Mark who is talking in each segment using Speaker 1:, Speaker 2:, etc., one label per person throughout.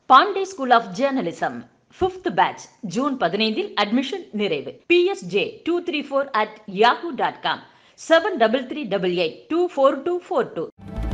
Speaker 1: Pandey school of journalism fifth batch June பதினைந்தில் admission நிறைவு PSJ two three four at Yahoo dot com seven double three double eight two four two four two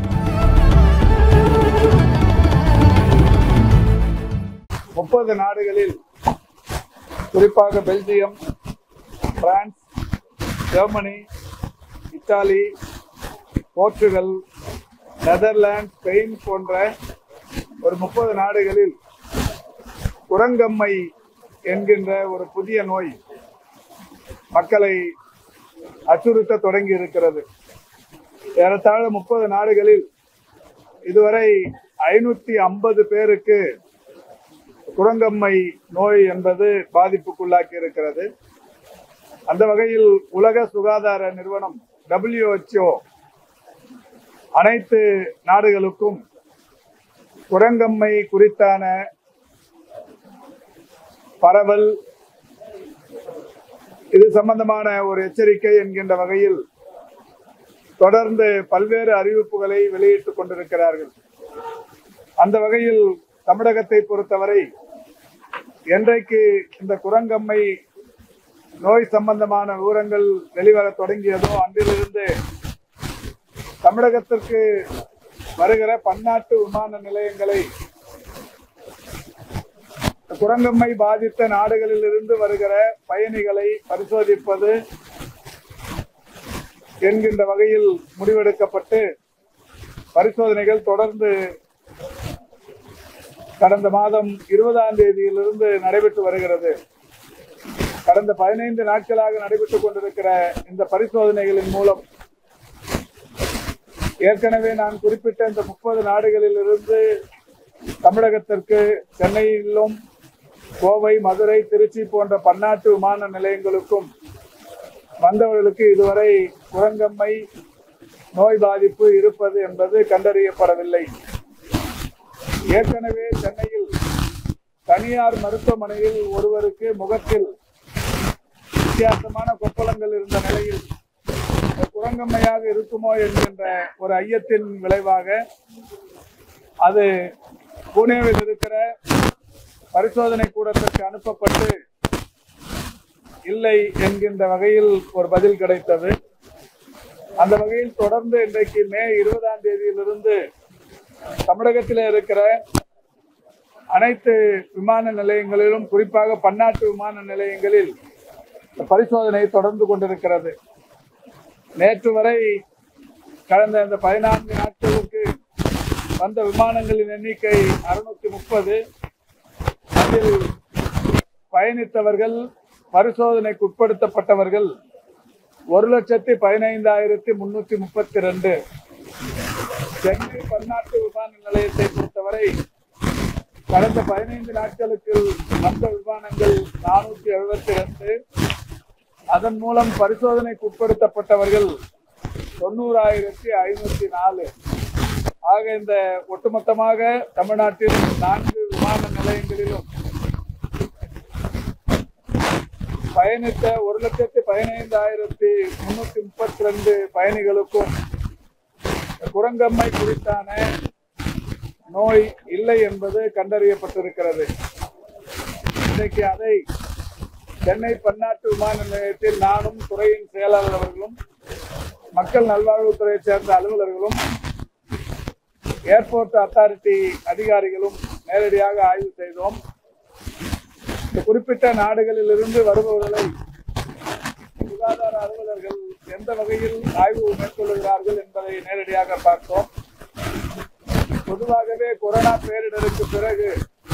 Speaker 2: முப்பது நாடுகளில் குறிப்பாக Belgium France Germany Italy Portugal Netherlands Spain போன்ற ஒரு முப்பது நாடுகளில் குரங்கம்மை என்கின்ற ஒரு புதிய நோய் மக்களை அச்சுறுத்த தொடங்கி இருக்கிறது ஏறத்தாழ முப்பது நாடுகளில் இதுவரை ஐநூத்தி ஐம்பது பேருக்கு குரங்கம்மை நோய் என்பது பாதிப்புக்குள்ளாக்கி இருக்கிறது அந்த வகையில் உலக சுகாதார நிறுவனம் WHO அனைத்து நாடுகளுக்கும் குரங்கம்மை குறித்தான பரவல் இது சம்பந்தமான ஒரு எச்சரிக்கை என்கின்ற வகையில் தொடர்ந்து பல்வேறு அறிவிப்புகளை வெளியிட்டுக் கொண்டிருக்கிறார்கள் அந்த வகையில் தமிழகத்தை பொறுத்தவரை என்றைக்கு இந்த குரங்கம்மை நோய் சம்பந்தமான விவரங்கள் வெளிவர தொடங்கியதோ அன்றிலிருந்து தமிழகத்திற்கு வருகிற பன்னாட்டு விமான நிலையங்களை குரங்கம்மை பாதித்த நாடுகளில் இருந்து வருகிற பயணிகளை பரிசோதிப்பது என்கின்ற வகையில் முடிவெடுக்கப்பட்டு பரிசோதனைகள் தொடர்ந்து கடந்த மாதம் இருபதாம் தேதியிலிருந்து நடைபெற்று வருகிறது கடந்த பதினைந்து நாட்களாக நடைபெற்றுக் கொண்டிருக்கிற இந்த பரிசோதனைகளின் மூலம் ஏற்கனவே நான் குறிப்பிட்ட இந்த முப்பது நாடுகளில் இருந்து தமிழகத்திற்கு சென்னையிலும் கோவை மதுரை திருச்சி போன்ற பன்னாட்டு விமான நிலையங்களுக்கும் வந்தவர்களுக்கு இதுவரை குரங்கம்மை நோய் பாதிப்பு இருப்பது என்பது கண்டறியப்படவில்லை ஏற்கனவே சென்னையில் தனியார் மருத்துவமனையில் ஒருவருக்கு முகத்தில் வித்தியாசமான கொப்பளங்கள் இருந்த நிலையில் இந்த குரங்கம்மையாக இருக்குமோ என்கின்ற ஒரு ஐயத்தின் விளைவாக அது புனேவில் இருக்கிற பரிசோதனை கூடத்திற்கு அனுப்பப்பட்டு இல்லை என்கின்ற வகையில் ஒரு பதில் கிடைத்தது அந்த வகையில் தொடர்ந்து இன்றைக்கு மே இருபதாம் தேதியிலிருந்து தமிழகத்தில் இருக்கிற அனைத்து விமான நிலையங்களிலும் குறிப்பாக பன்னாட்டு விமான நிலையங்களில் பரிசோதனை தொடர்ந்து கொண்டிருக்கிறது நேற்று வரை கடந்த இந்த பதினான்கு நாட்களுக்கு வந்த விமானங்களின் எண்ணிக்கை அறுநூத்தி முப்பது அதில் பயணித்தவர்கள் பரிசோதனைக்கு உட்படுத்தப்பட்டவர்கள் ஒரு லட்சத்தி பதினைந்தாயிரத்தி முன்னூத்தி முப்பத்தி ரெண்டு சென்னை பன்னாட்டு விமான நிலையத்தை பொறுத்தவரை கடந்த பதினைந்து நாட்களுக்கு வந்த விமானங்கள் நானூத்தி எழுபத்தி ரெண்டு அதன் மூலம் பரிசோதனைக்கு உட்படுத்தப்பட்டவர்கள் தொண்ணூறாயிரத்தி ஐநூத்தி நாலு ஆக இந்த ஒட்டுமொத்தமாக தமிழ்நாட்டில் நான்கு விமான நிலையங்களிலும் பயணித்த ஒரு லட்சத்தி பதினைந்தாயிரத்தி முன்னூத்தி முப்பத்தி ரெண்டு பயணிகளுக்கும் குரங்கம்மை குறித்தான நோய் இல்லை என்பது கண்டறியப்பட்டிருக்கிறது இன்றைக்கு அதை சென்னை பன்னாட்டு விமான நிலையத்தில் நானும் துறையின் செயலாளர் அவர்களும் மக்கள் நல்வாழ்வுத்துறையை சேர்ந்த அலுவலர்களும் ஏர்போர்ட் அத்தாரிட்டி அதிகாரிகளும் நேரடியாக ஆய்வு செய்தோம் இந்த குறிப்பிட்ட நாடுகளில் இருந்து வருபவர்களை சுகாதார அலுவலர்கள் எந்த வகையில் ஆய்வு மேற்கொள்ளுகிறார்கள் என்பதை நேரடியாக பார்த்தோம் பொதுவாகவே கொரோனா பேரிடருக்கு பிறகு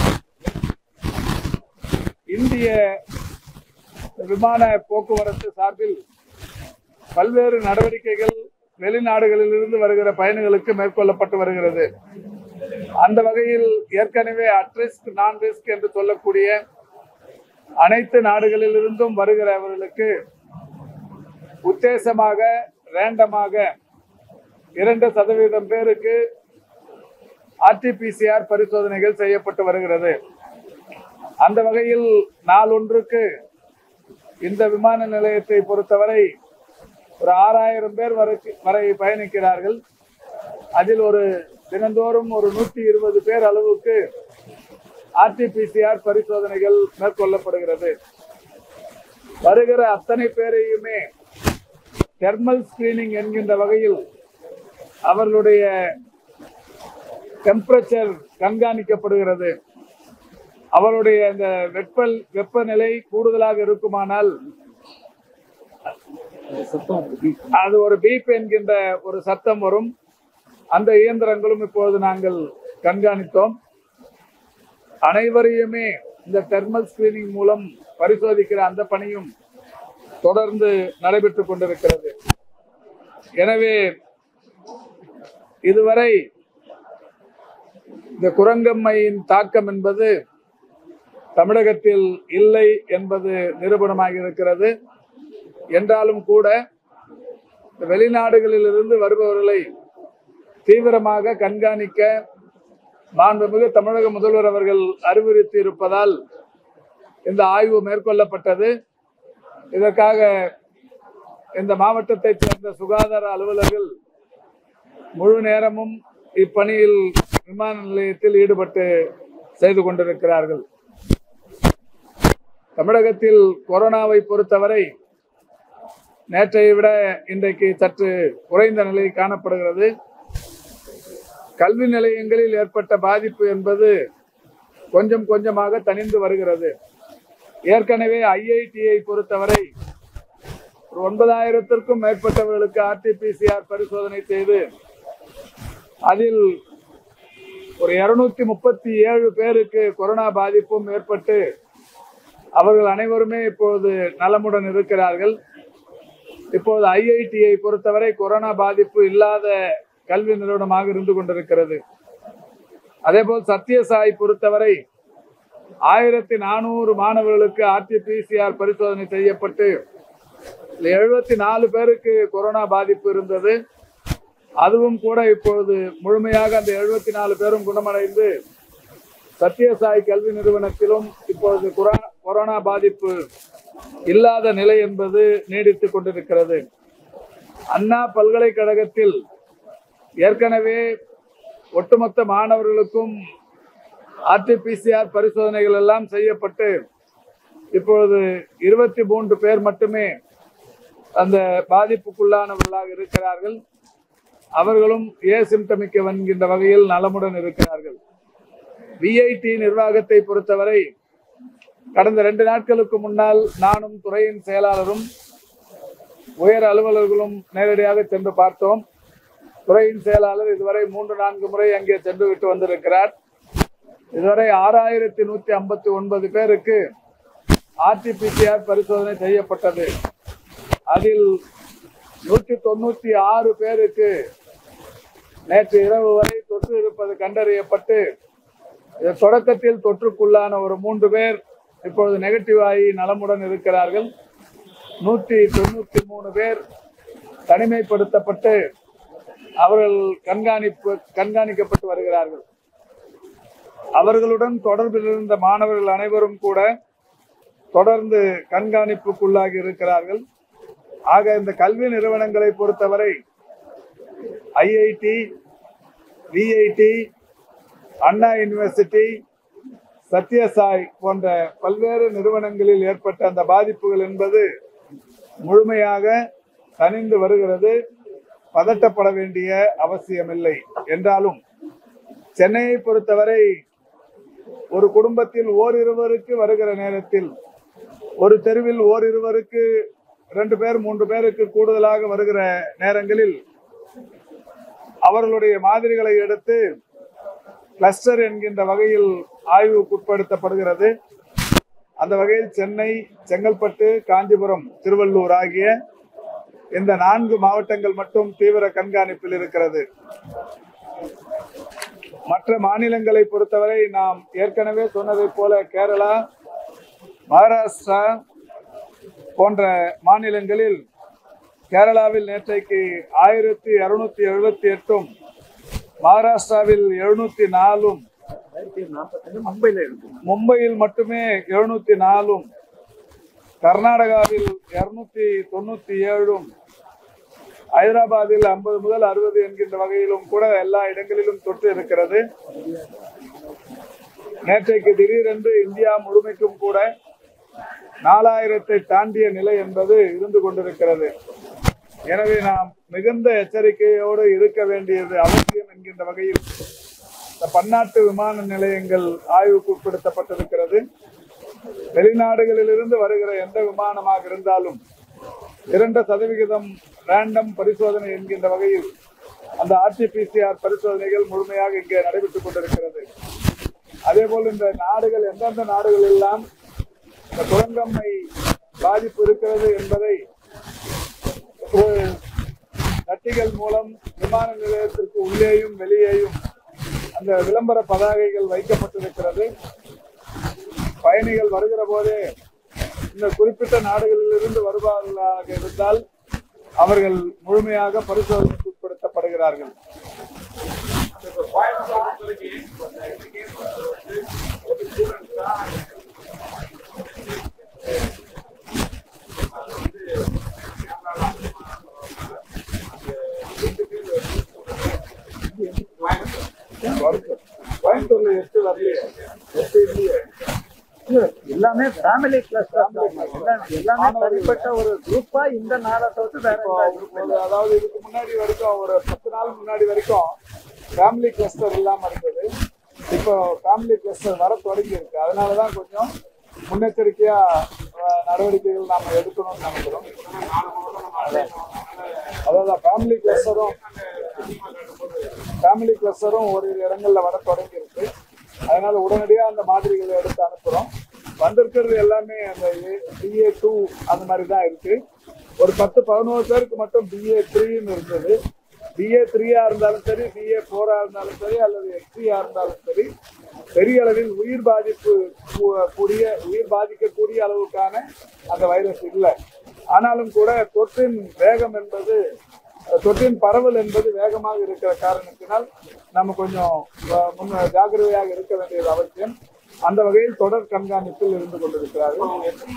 Speaker 2: இந்திய விமான போக்குவரத்து சார்பில் பல்வேறு நடவடிக்கைகள் வெளிநாடுகளில் இருந்து வருகிற பயணிகளுக்கு மேற்கொள்ளப்பட்டு வருகிறது அந்த வகையில் ஏற்கனவே அட்ரிஸ்க் நான் ரிஸ்க் என்று சொல்லக்கூடிய அனைத்து நாடுகளில் இருந்தும் வருகிறவர்களுக்கு உத்தேசமாக ரேண்டமாக இரண்டு சதவீதம் பேருக்கு ஆர்டிபிசிஆர் பரிசோதனைகள் செய்யப்பட்டு வருகிறது அந்த வகையில் நாளொன்றுக்கு இந்த விமான நிலையத்தை பொறுத்தவரை ஒரு ஆறாயிரம் பேர் வரை வரை பயணிக்கிறார்கள் அதில் ஒரு தினந்தோறும் ஒரு நூற்றி இருபது பேர் அளவுக்கு ஆர்டிபிசிஆர் பரிசோதனைகள் மேற்கொள்ளப்படுகிறது வருகிற அத்தனை பேரையுமே தெர்மல் ஸ்கிரீனிங் என்கின்ற வகையில் அவர்களுடைய டெம்பரேச்சர் கண்காணிக்கப்படுகிறது அவருடைய அந்த வெப்பல் வெப்பநிலை கூடுதலாக இருக்குமானால் அது ஒரு பீப் என்கின்ற ஒரு சத்தம் வரும் அந்த இயந்திரங்களும் இப்பொழுது நாங்கள் கண்காணித்தோம் அனைவரையுமே இந்த தெர்மல் ஸ்கிரீனிங் மூலம் பரிசோதிக்கிற அந்த பணியும் தொடர்ந்து நடைபெற்றுக் கொண்டிருக்கிறது எனவே இதுவரை இந்த குரங்கம்மையின் தாக்கம் என்பது தமிழகத்தில் இல்லை என்பது நிரூபணமாகி இருக்கிறது என்றாலும் கூட இந்த வெளிநாடுகளில் இருந்து வருபவர்களை தீவிரமாக கண்காணிக்க மாண்புமிகு தமிழக முதல்வர் அவர்கள் அறிவுறுத்தி இருப்பதால் இந்த ஆய்வு மேற்கொள்ளப்பட்டது இதற்காக இந்த மாவட்டத்தைச் சேர்ந்த சுகாதார அலுவலர்கள் முழு நேரமும் இப்பணியில் விமான நிலையத்தில் ஈடுபட்டு செய்து கொண்டிருக்கிறார்கள் தமிழகத்தில் கொரோனாவை பொறுத்தவரை நேற்றை விட இன்றைக்கு சற்று குறைந்த நிலை காணப்படுகிறது கல்வி நிலையங்களில் ஏற்பட்ட பாதிப்பு என்பது கொஞ்சம் கொஞ்சமாக தணிந்து வருகிறது ஏற்கனவே ஐஐடியை பொறுத்தவரை ஒரு ஒன்பதாயிரத்திற்கும் மேற்பட்டவர்களுக்கு ஆர்டிபிசிஆர் பரிசோதனை செய்து அதில் ஒரு இருநூத்தி முப்பத்தி ஏழு பேருக்கு கொரோனா பாதிப்பும் ஏற்பட்டு அவர்கள் அனைவருமே இப்போது நலமுடன் இருக்கிறார்கள் இப்போது ஐஐடியை பொறுத்தவரை கொரோனா பாதிப்பு இல்லாத கல்வி நிறுவனமாக இருந்து கொண்டிருக்கிறது அதேபோல் சத்யசாய் பொறுத்தவரை ஆயிரத்தி நானூறு மாணவர்களுக்கு ஆர்டிபிசிஆர் பரிசோதனை செய்யப்பட்டு எழுபத்தி நாலு பேருக்கு கொரோனா பாதிப்பு இருந்தது அதுவும் கூட இப்பொழுது முழுமையாக அந்த எழுபத்தி நாலு பேரும் குணமடைந்து சத்யசாய் கல்வி நிறுவனத்திலும் இப்பொழுது குரா- கொரோனா பாதிப்பு இல்லாத நிலை என்பது நீடித்துக் கொண்டிருக்கிறது அண்ணா பல்கலைக்கழகத்தில் ஏற்கனவே ஒட்டுமொத்த மாணவர்களுக்கும் ஆர்டிபிசிஆர் பரிசோதனைகள் எல்லாம் செய்யப்பட்டு இப்பொழுது இருபத்தி மூன்று பேர் மட்டுமே அந்த பாதிப்புக்குள்ளானவர்களாக இருக்கிறார்கள் அவர்களும் ஏசிம்டமிக் என்கின்ற வகையில் நலமுடன் இருக்கிறார்கள் விஐடி நிர்வாகத்தை பொறுத்தவரை கடந்த ரெண்டு நாட்களுக்கு முன்னால் நானும் துறையின் செயலாளரும் உயர் அலுவலர்களும் நேரடியாக சென்று பார்த்தோம் துறையின் செயலாளர் இதுவரை மூன்று நான்கு முறை அங்கே சென்று விட்டு வந்திருக்கிறார் இதுவரை ஆறாயிரத்தி நூத்தி ஐம்பத்தி ஒன்பது பேருக்கு ஆர்டிபிசிஆர் பரிசோதனை செய்யப்பட்டது அதில் நூற்றி தொண்ணூத்தி ஆறு பேருக்கு நேற்று இரவு வரை தொற்று இருப்பது கண்டறியப்பட்டு இது தொடக்கத்தில் தொற்றுக்குள்ளான ஒரு மூன்று பேர் இப்பொழுது நெகட்டிவ் ஆகி நலமுடன் இருக்கிறார்கள் நூற்றி தொண்ணூத்தி மூணு பேர் தனிமைப்படுத்தப்பட்டு அவர்கள் கண்காணிப்பு கண்காணிக்கப்பட்டு வருகிறார்கள் அவர்களுடன் தொடர்பில் இருந்த மாணவர்கள் அனைவரும் கூட தொடர்ந்து கண்காணிப்புக்குள்ளாகி இருக்கிறார்கள் ஆக இந்த கல்வி நிறுவனங்களை பொறுத்தவரை IIT VIT Anna university Sathyasai போன்ற பல்வேறு நிறுவனங்களில் ஏற்பட்ட அந்த பாதிப்புகள் என்பது முழுமையாக தணிந்து வருகிறது பதட்டப்பட வேண்டிய அவசியமில்லை என்றாலும் சென்னையை பொறுத்தவரை ஒரு குடும்பத்தில் ஓரிருவருக்கு வருகிற நேரத்தில் ஒரு தெருவில் ஓரிருவருக்கு ரெண்டு பேர் மூன்று பேருக்கு கூடுதலாக வருகிற நேரங்களில் அவர்களுடைய மாதிரிகளை எடுத்து கிளஸ்டர் என்கின்ற வகையில் ஆய்வுக்குட்படுத்தப்படுகிறது அந்த வகையில் சென்னை செங்கல்பட்டு காஞ்சிபுரம் திருவள்ளூர் ஆகிய இந்த நான்கு மாவட்டங்கள் மட்டும் தீவிர கண்காணிப்பில் இருக்கிறது மற்ற மாநிலங்களை பொறுத்தவரை நாம் ஏற்கனவே சொன்னதைப் போல கேரளா மகாராஷ்டிரா போன்ற மாநிலங்களில் கேரளாவில் நேற்றைக்கு ஆயிரத்தி இருநூத்தி எழுபத்தி எட்டும் மகாராஷ்டிராவில் எழுநூத்தி நாலும் மும்பையில் மட்டுமே எழுநூத்தி நாலும் கர்நாடகாவில் இருநூத்தி தொண்ணூத்தி ஏழும் ஹைதராபாத்தில் ஐம்பது முதல் அறுபது என்கின்ற வகையிலும் கூட எல்லா இடங்களிலும் தொற்று இருக்கிறது நேற்றைக்கு திடீரென்று இந்தியா முழுமைக்கும் கூட நாலாயிரத்தை தாண்டிய நிலை என்பது இருந்து கொண்டிருக்கிறது எனவே நாம் மிகுந்த எச்சரிக்கையோடு இருக்க வேண்டியது அவசியம் என்கின்ற வகையில் இந்த பன்னாட்டு விமான நிலையங்கள் ஆய்வுக்கு உட்படுத்தப்பட்டிருக்கிறது வெளிநாடுகளிலிருந்து வருகிற எந்த விமானமாக இருந்தாலும் இரண்டு சதவிகிதம் ரேண்டம் பரிசோதனை என்கின்ற வகையில் அந்த ஆர்டிபிசிஆர் பரிசோதனைகள் முழுமையாக இங்கே நடைபெற்றுக் கொண்டிருக்கிறது அதே போல் இந்த நாடுகள் எந்தெந்த நாடுகள் எல்லாம் இந்த குரங்கம்மை பாதிப்பு இருக்கிறது என்பதை ஒரு நட்டிகள் மூலம் விமான நிலையத்திற்கு உள்ளேயும் வெளியேயும் அந்த விளம்பர பதாகைகள் வைக்கப்பட்டிருக்கிறது பயணிகள் வருகிற போதே இந்த குறிப்பிட்ட நாடுகளிலிருந்து வருபவர்களாக இருந்தால் அவர்கள் முழுமையாக பரிசோதனைக்கு உட்படுத்தப்படுகிறார்கள் கோயம்புத்தூர்ல எட்டு வரலையே எட்டு இல்லையே
Speaker 3: எல்லாமே ஃபேமிலி கிளஸ்டர் எல்லாமே தனிப்பட்ட ஒரு குரூப்பா இந்த நாளை தவிர்த்து வேற
Speaker 2: இப்போ
Speaker 3: எந்த group
Speaker 2: ஒரு- அதாவது இதுக்கு முன்னாடி வரைக்கும் ஒரு பத்து நாள் முன்னாடி வரைக்கும் ஃபேமிலி கிளஸ்டர் இல்லாம இருந்தது இப்போ ஃபேமிலி கிளஸ்டர் வர தொடங்கி இருக்கு அதனாலதான் கொஞ்சம் முன்னெச்சரிக்கையா அஹ், நடவடிக்கைகள் நாம எடுக்கணும்னு நினைக்கிறோம் அதாவது ஃபேமிலி கிளஸ்டரும் ஃபேமிலி கிளஸ்டரும் ஒரு இடங்கள்ல வர தொடங்கி இருக்கு அதனால உடனடியா அந்த மாதிரிகளை எடுத்து அனுப்புறோம் வந்திருக்கிறது எல்லாமே அந்த பிஏ டூ அந்த மாதிரி தான் இருக்கு ஒரு பத்து பதினோரு பேருக்கு மட்டும் பிஏ த்ரீன்னு இருந்தது பிஏ த்ரீயா இருந்தாலும் சரி பிஏ ஃபோரா இருந்தாலும் சரி அல்லது எக்ஸியா இருந்தாலும் சரி பெரிய அளவில் உயிர் பாதிப்பு கூ- கூடிய உயிர் பாதிக்கக்கூடிய அளவுக்கான அந்த வைரஸ் இல்லை ஆனாலும் கூட தொற்றின் வேகம் என்பது தொற்றின் பரவல் என்பது வேகமாக இருக்கிற காரணத்தினால் நம்ம கொஞ்சம் அஹ், முன்ன ஜாக்கிரதையாக இருக்க வேண்டியது அவசியம் அந்த வகையில் தொடர் கண்காணிப்பில் இருந்து கொண்டிருக்கிறார்கள்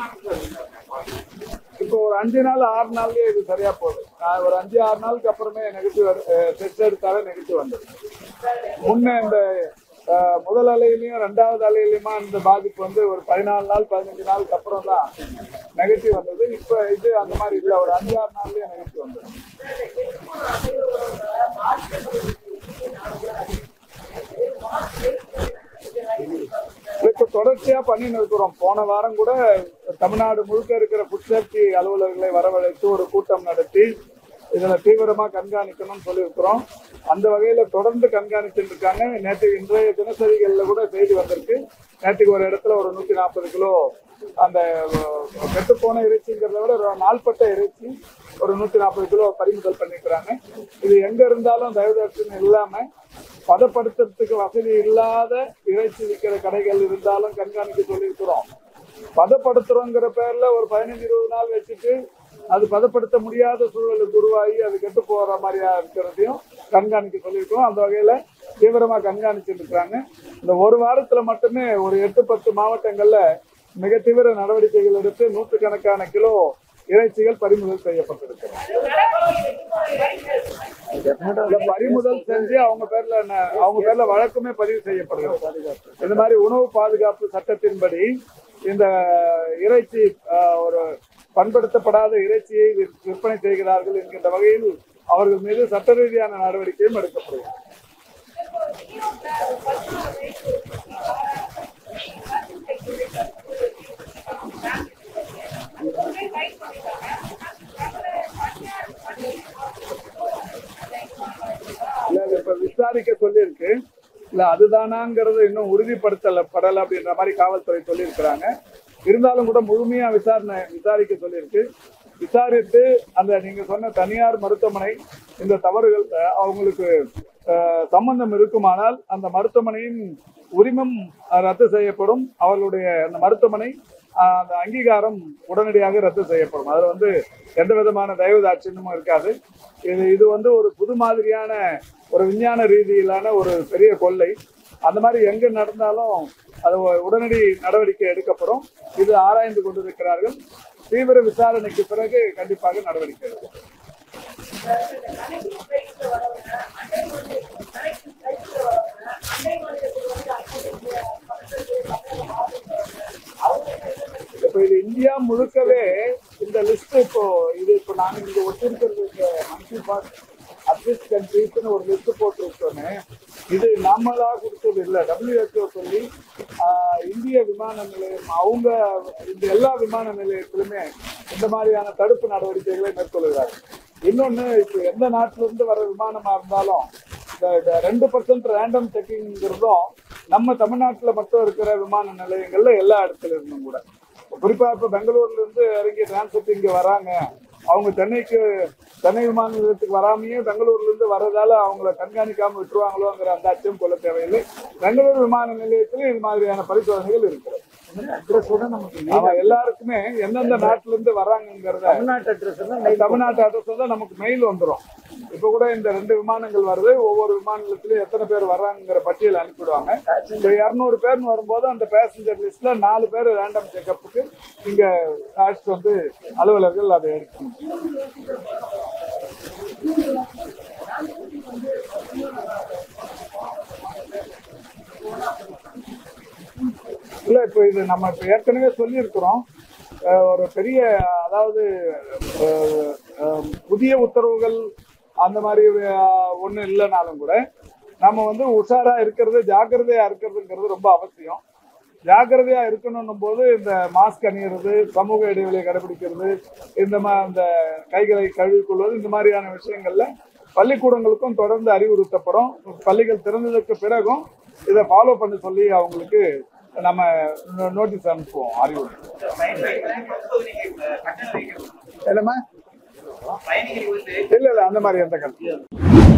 Speaker 2: இப்போ ஒரு அஞ்சு நாள் ஆறு நாள்லயே இது சரியா போகுது நான் ஒரு அஞ்சு ஆறு நாளுக்கு அப்புறமே நெகட்டிவ் டெஸ்ட் எடுத்தாலே நெகட்டிவ் வந்தது முன்ன இந்த அஹ், முதல் அலையிலையும் ரெண்டாவது அலையிலையுமா இந்த பாதிப்பு வந்து ஒரு பதினாலு நாள் பதினஞ்சு நாளுக்கு அப்புறம் தான் நெகட்டிவ் வந்தது இப்போ இது அந்த மாதிரி இல்லை ஒரு அஞ்சு ஆறு நாள்லயே நெகட்டிவ் வந்தது இப்போ தொடர்ச்சியா பண்ணின்னு இருக்கிறோம் போன வாரம் கூட தமிழ்நாடு முழுக்க இருக்கிற ஃபுட் சேஃப்டி அலுவலர்களை வரவழைத்து ஒரு கூட்டம் நடத்தி இதுல தீவிரமா கண்காணிக்கணும்னு சொல்லியிருக்கிறோம் அந்த வகையில தொடர்ந்து கண்காணிச்சுட்டு இருக்காங்க நேற்று இன்றைய தினசரிகள்ல கூட செய்தி வந்திருக்கு நேற்றுக்கு ஒரு இடத்துல ஒரு நூத்தி நாற்பது கிலோ அந்த கெட்டு போன இறைச்சிங்கிறத விட ஒரு நாள்பட்ட இறைச்சி ஒரு நூத்தி நாற்பது கிலோ பறிமுதல் பண்ணிக்கிறாங்க இது எங்க இருந்தாலும் தயவுதர்ஷன் இல்லாம பதப்படுத்துறதுக்கு வசதி இல்லாத இறைச்சி விற்கிற கடைகள் இருந்தாலும் கண்காணிக்க சொல்லியிருக்கிறோம் பதப்படுத்துறோங்கிற பேர்ல ஒரு பதினஞ்சு இருபது நாள் வச்சுட்டு அது பதப்படுத்த முடியாத சூழலுக்கு உருவாகி அது கெட்டு போற மாதிரியா இருக்கிறதையும் கண்காணிக்க சொல்லியிருக்கோம் அந்த வகையில தீவிரமா கண்காணிச்சுட்டு இருக்கிறாங்க இந்த ஒரு வாரத்துல மட்டுமே ஒரு எட்டு பத்து மாவட்டங்கள்ல மிக தீவிர நடவடிக்கைகள் எடுத்து நூற்றுக்கணக்கான கிலோ இறைச்சிகள் பறிமுதல் செய்யப்பட்டிருக்கிறது இந்த பறிமுதல் செஞ்சு அவங்க பேர்ல என்ன- அவங்க பேர்ல வழக்குமே பதிவு செய்யப்படுகிறது இந்த மாதிரி உணவு பாதுகாப்பு சட்டத்தின்படி இந்த இறைச்சி ஆஹ், ஒரு பண்படுத்தப்படாத இறைச்சியை விற்- விற்பனை செய்கிறார்கள் என்கின்ற வகையில் அவர்கள் மீது சட்ட ரீதியான நடவடிக்கையும் எடுக்கப்படும் இல்ல இது இப்ப விசாரிக்க சொல்லியிருக்கு இல்ல அதுதானாங்கிறது இன்னும் உறுதிப்படுத்தல படல அப்படின்ற மாதிரி காவல்துறை சொல்லியிருக்கிறாங்க இருந்தாலும் கூட முழுமையா விசாரணை விசாரிக்க சொல்லியிருக்கு விசாரித்து அந்த நீங்க சொன்ன தனியார் மருத்துவமனை இந்த தவறுகள் அஹ், அவங்களுக்கு அஹ், சம்பந்தம் இருக்குமானால் அந்த மருத்துவமனையின் உரிமம் அஹ், ரத்து செய்யப்படும் அவர்களுடைய அந்த மருத்துவமனை அஹ், அந்த அங்கீகாரம் உடனடியாக ரத்து செய்யப்படும் அதுல வந்து எந்த விதமான தயவு தாட்சியமும் இருக்காது இது இது வந்து ஒரு புது மாதிரியான ஒரு விஞ்ஞான ரீதியிலான ஒரு பெரிய கொள்ளை அந்த மாதிரி எங்க நடந்தாலும் அது உடனடி நடவடிக்கை எடுக்கப்படும் இது ஆராய்ந்து கொண்டிருக்கிறார்கள் தீவிர விசாரணைக்கு பிறகு கண்டிப்பாக நடவடிக்கை எடுக்கப்படும் இப்ப இது இந்தியா முழுக்கவே இந்த லிஸ்ட் இப்போ இது இப்போ நாங்க இங்க ஒட்டிருக்கிறது இந்த மந்த்லி பார்ட் அட்லீஸ்ட் கண்ட்ரீஸ்னு ஒரு லிஸ்ட் போட்டிருக்கோமே இது நம்மளா கொடுத்தது இல்லை டபிள்யூஹெச்ஓ சொல்லி ஆஹ், இந்திய விமான நிலையம் அவங்க இந்த எல்லா விமான நிலையத்திலுமே இந்த மாதிரியான தடுப்பு நடவடிக்கைகளை மேற்கொள்கிறார் இன்னொன்னு இப்போ எந்த நாட்டில இருந்து வர விமானமா இருந்தாலும் இந்த- இந்த ரெண்டு பர்சன்ட் ரேண்டம் செக்கிங்கிறதும் நம்ம தமிழ்நாட்டுல மட்டும் இருக்கிற விமான நிலையங்கள்ல எல்லா இடத்துல இருந்தும் கூட குறிப்பா இப்ப பெங்களூர்ல இருந்து இறங்கி டிரான்சிட் இங்க வராங்க அவங்க சென்னைக்கு சென்னை விமான நிலையத்துக்கு வராமையே பெங்களூர்ல இருந்து வர்றதால அவங்கள கண்காணிக்காம விட்டுருவாங்களோங்கிற அந்த அச்சம் கொள்ள தேவையில்லை பெங்களூர் விமான நிலையத்திலும் இது மாதிரியான பரிசோதனைகள் இருக்கிறது
Speaker 3: அட்ரஸோட நமக்கு
Speaker 2: ஆமா எல்லாருக்குமே எந்தெந்த நாட்டுல இருந்து வராங்கங்கிறத
Speaker 3: தமிழ்நாட்டு அட்ரஸ் எல்லாம்
Speaker 2: தமிழ்நாட்டு அட்ரஸ் தான் நமக்கு மெயில் வந்துடும் இப்ப கூட இந்த ரெண்டு விமானங்கள் வருது ஒவ்வொரு விமான நிலையத்திலயும் எத்தனை பேர் வர்றாங்கிற பட்டியல் அனுப்பிடுவாங்க இந்த இருநூறு பேர்னு வரும்போது அந்த பேசஞ்சர் லிஸ்ட்ல நாலு பேர் ரேண்டம் செக்கப்புக்கு இங்க அழைச்சிட்டு வந்து அலுவலர்கள் அதை எடுக்கணும் இல்ல இப்ப இது நம்ம இப்ப ஏற்கனவே சொல்லியிருக்கிறோம் அஹ் ஒரு பெரிய அதாவது அஹ், அஹ், புதிய உத்தரவுகள் அந்த மாதிரி அஹ், ஒண்ணும் இல்லைனாலும் கூட நம்ம வந்து உஷாரா இருக்கிறது ஜாக்கிரதையா இருக்கிறதுங்கிறது ரொம்ப அவசியம் ஜாக்கிரதையா இருக்கணும் போது இந்த மாஸ்க் அணியிறது சமூக இடைவெளியை கடைபிடிக்கிறது இந்த மா இந்த கைகளை கழுவிக்கொள்வது இந்த மாதிரியான விஷயங்கள்ல பள்ளிக்கூடங்களுக்கும் தொடர்ந்து அறிவுறுத்தப்படும் பள்ளிகள் திறந்ததுக்கு பிறகும் இதை ஃபாலோ பண்ண சொல்லி அவங்களுக்கு நம்ம நோட்டீஸ் அனுப்புவோம் அறிவுறுத்தல்
Speaker 3: என்னம்மா
Speaker 2: இல்ல இல்ல அந்த மாதிரி எந்த கருத்து